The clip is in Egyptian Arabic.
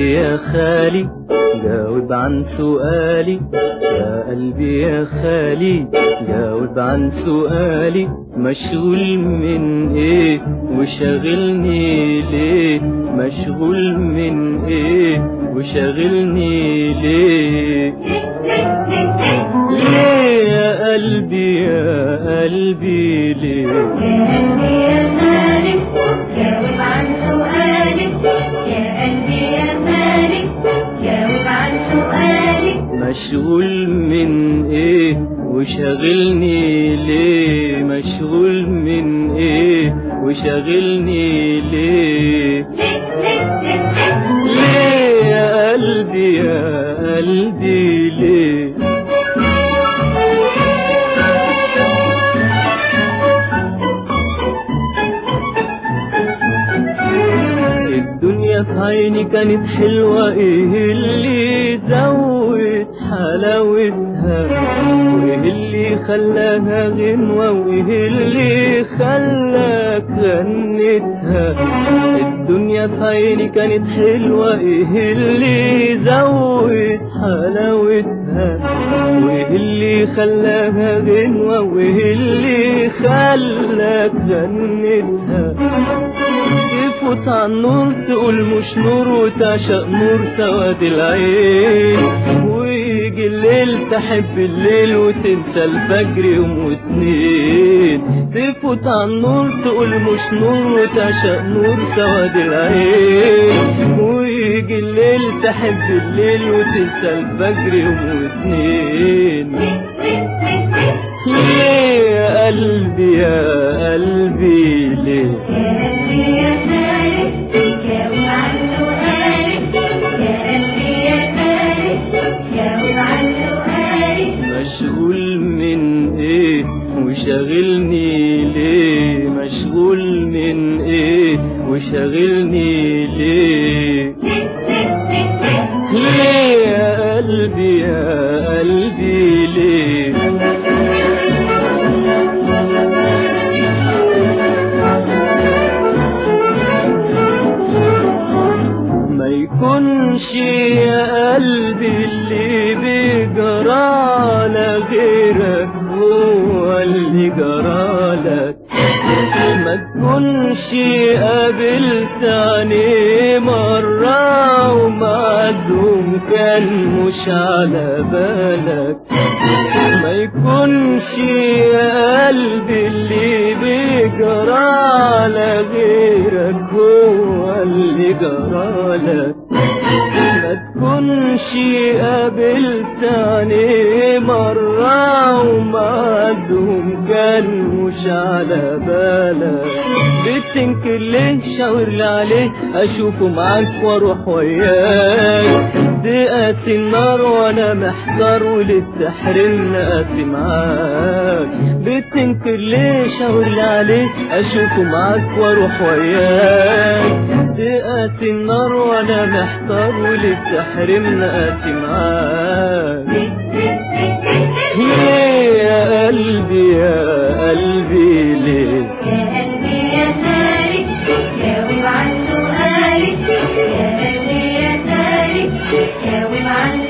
قلبي يا خالي جاوب عن سؤالي يا قلبي يا خالي جاوب عن سؤالي مشغول من ايه وشاغلني ليه مشغول من ايه وشاغلني ليه ليه يا قلبي يا قلبي ليه يا قلبي يا خالد جاوب عن سؤالك يا قلبي يا خالد جاوب عن سؤالك مشغول من ايه وشاغلني ليه مشغول من ايه وشاغلني ليه ليه ليه ليه ليه ليه يا قلبي يا قلبي ليه الدنيا في عيني كانت حلوة ايه اللي زود حلاوتها وايه اللي خلاها غنوة وايه اللي خلاك غنتها الدنيا في عيني كانت حلوة ايه اللي زود حلاوتها وايه اللي خلاها غنوة وايه اللي خلاك غنتها تفوت على النور تقول مش نور وتعشق نور سواد العين ويجي الليل تحب الليل وتنسى الفجر يوم واتنين تفوت على النور تقول مش نور وتعشق نور سواد العين ويجي الليل تحب الليل وتنسى الفجر يوم واتنين ليه يا قلبي يا قلبي ليه يا قلبي يا خالد جاوب عن سؤالك يا قلبي يا خالد جاوب عن سؤالك مشغول من ايه وشاغلني ليه مشغول من ايه وشاغلني ليه ليه يا قلبي يا قلبي ليه ما يكونش يا قلبي اللي بيجرى غيرك هو اللي جرالك ما تكونش قابلت عينيه مرة ومعدوم كان مش على بالك ما يكونش يا قلبي اللي بيجرى على غيرك هو اللي جرالك ما تكونش قابلت عينيه مرة ومعدهم كان مش على بالك بتنكر ليه شاور لي عليه اشوفه معاك واروح وياك دي قاسي النار وانا محتار وليه تحرمني قاسي معاك بتنكر ليه شاور لي عليه اشوفه معاك واروح وياك دي قاسي النار وانا محتار وليه تحرمني قاسي معاك ليه يا قلبي يا قلبي ليه يا قلبي يا خالد جاوب عن سؤالك يا قلبي يا خالد جاوب عن